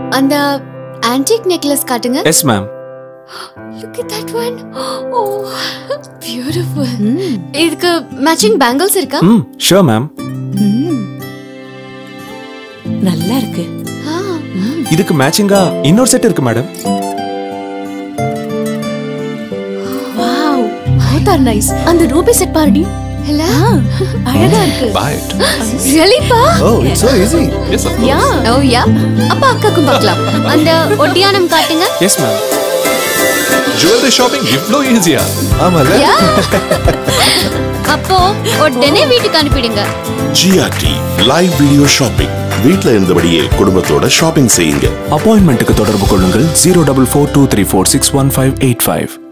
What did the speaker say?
அந்த antique necklace காட்டுங்க yes ma'am look at that one oh beautiful இதுக்கு matching bangles இருக்கா ம் ஷோர் மேம் ம். நல்லா இருக்கு ஆ, இதுக்கு மேட்சிங்கா இன்னொரு செட் இருக்கு madam wow both are nice அந்த ரூபி செட் பாருடி இல்ல அழகா இருக்கு Buy it. really பா oh it's so easy Yes, of course. Yeah oh yeah அப்ப அக்காக்கும் பார்க்கலாம் அந்த ஒட்டியானம் காட்டுங்க எஸ் மேம் Jewelry shopping இவ்ளோ ஈஸியா ஆமால யா அப்போ உடனே வீட்டுக்கு அனுப்பிடுங்க ஜிஆர்டி லைவ் வீடியோ ஷாப்பிங் வீட்ல இருந்தபடியே குடும்பத்தோட ஷாப்பிங் செய்யுங்க அப்பாயின்மெண்ட்டுக்கு தொடர்பு கொள்ளுங்கள் zero double four two three four six one five eight five